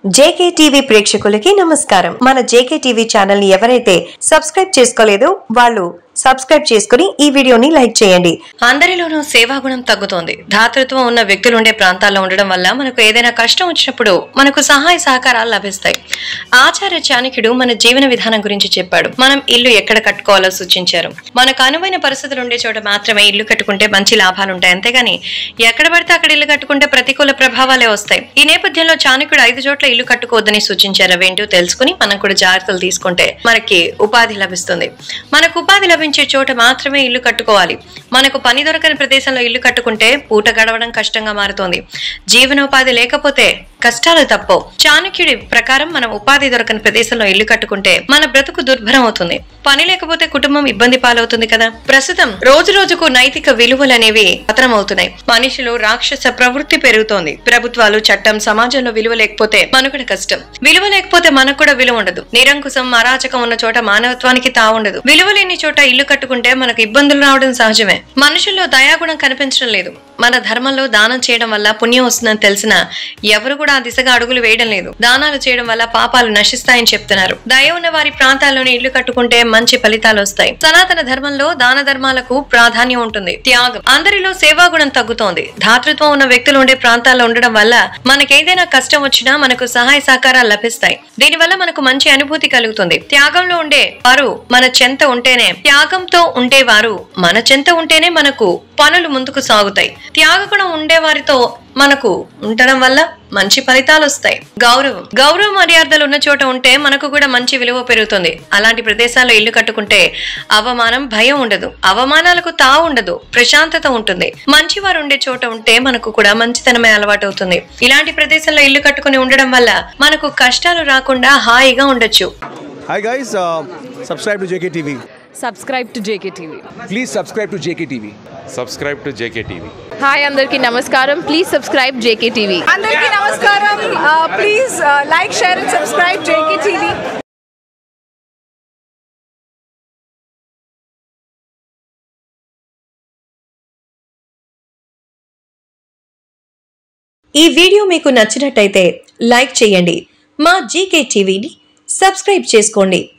JK TV ప్రేక్షకులకి నమస్కారం మన జేకే టీవీ ఛానల్ ని ఎవరైతే సబ్స్క్రైబ్ చేసుకోలేదో వాళ్ళు సబ్స్క్రైబ్ చేసుకుని ఈ వీడియోని లైక్ చేయండి అందరిలోనూ సేవాగుణం తగ్గుతోంది ధాతృత్వం ఉన్న వ్యక్తులు ఉండే ప్రాంతాల్లో ఉండడం వల్ల మనకు ఏదైనా కష్టం వచ్చినప్పుడు మనకు సహాయ సహకారాలు లభిస్తాయి ఆచార్య చాణక్యుడు మన జీవన విధానం గురించి చెప్పాడు మనం ఇల్లు ఎక్కడ కట్టుకోవాలో సూచించారు మనకు అనువైన పరిస్థితులు ఉండే చోట మాత్రమే ఇల్లు కట్టుకుంటే మంచి లాభాలు ఉంటాయి అంతేగాని ఎక్కడ పడితే అక్కడ ఇల్లు కట్టుకుంటే ప్రతికూల ప్రభావాలే వస్తాయి ఈ నేపథ్యంలో చాణక్యుడు ఐదు చోట్ల ఇల్లు కట్టుకోవద్దని సూచించారు అవేంటో తెలుసుకుని మనం కూడా జాగ్రత్తలు తీసుకుంటే మనకి ఉపాధి లభిస్తుంది మనకు ఉపాధి లభించే చోట మాత్రమే ఇల్లు కట్టుకోవాలి మనకు పని దొరకని ప్రదేశంలో ఇల్లు కట్టుకుంటే పూట గడవడం కష్టంగా మారుతోంది జీవనోపాధి లేకపోతే కష్టాలు తప్పవు చాణక్యుడి ప్రకారం మనం ఉపాధి దొరకని ప్రదేశంలో ఇల్లు కట్టుకుంటే మన బ్రతుకు దుర్భరం అవుతుంది పని లేకపోతే కుటుంబం ఇబ్బంది పాలవుతుంది కదా ప్రస్తుతం రోజు రోజుకు నైతిక విలువలు అనేవి పతనం అవుతున్నాయి మనుషులు రాక్షస ప్రవృత్తి పెరుగుతోంది ప్రభుత్వాలు చట్టం సమాజంలో విలువ లేకపోతే మనుగడ కష్టం విలువ లేకపోతే మనకు కూడా విలువ ఉండదు నిరంకుశం అరాచకం ఉన్న చోట మానవత్వానికి తావుండదు విలువ లేని చోట ఇల్లు కట్టుకుంటే మనకు ఇబ్బందులు రావడం సహజమే మనుషుల్లో దయాగుణం కనిపించడం లేదు మన ధర్మంలో దానం చేయడం వల్ల పుణ్యం వస్తుందని తెలిసిన ఎవరు కూడా ఆ దిశగా అడుగులు వేయడం లేదు దానాలు చేయడం వల్ల పాపాలు నశిస్తాయని చెప్తున్నారు దయ ఉన్న వారి ప్రాంతాల్లోనే ఇల్లు కట్టుకుంటే మంచి ఫలితాలు వస్తాయి సనాతన ధర్మంలో దాన ధర్మాలకు ప్రాధాన్యం ఉంటుంది త్యాగం అందరిలో సేవాగుణం తగ్గుతోంది ధాతృత్వం ఉన్న వ్యక్తులు ఉండే ప్రాంతాల్లో ఉండడం వల్ల మనకేదైనా కష్టం వచ్చినా మనకు సహాయ సహకారాలు లభిస్తాయి దీనివల్ల మనకు మంచి అనుభూతి కలుగుతుంది త్యాగంలో ఉండే వారు మన చెంత ఉంటేనే త్యాగంతో ఉండేవారు మన చెంత ఉంటేనే మనకు పనులు ముందుకు సాగుతాయి త్యాగగుణం ఉండే వారితో మనకు ఉండడం వల్ల మంచి ఫలితాలు వస్తాయి గౌరవం గౌరవ మర్యాదలు ఉన్న చోట ఉంటే మనకు కూడా మంచి విలువ పెరుగుతుంది అలాంటి ప్రదేశాల్లో ఇల్లు కట్టుకుంటే అవమానం భయం ఉండదు అవమానాలకు తా ఉండదు ప్రశాంతత ఉంటుంది మంచివారు ఉండే చోట ఉంటే మనకు కూడా మంచితనమే అలవాటు అవుతుంది ఇలాంటి ప్రదేశంలో ఇల్లు కట్టుకుని ఉండడం వల్ల మనకు కష్టాలు రాకుండా హాయిగా ఉండొచ్చు Hi guys, uh, subscribe to JKTV. Subscribe to J K TV Please subscribe to JKTV. subscribe to JKTV. Hi అందరికీ నమస్కారం ప్లీజ్ సబ్స్క్రైబ్ జేకే టీవీ అందరికీ నమస్కారం please like share and subscribe J K TV ఈ వీడియో మీకు నచ్చినట్టయితే లైక్ చేయండి మా GK టీవీని సబ్స్క్రైబ్ చేసుకోండి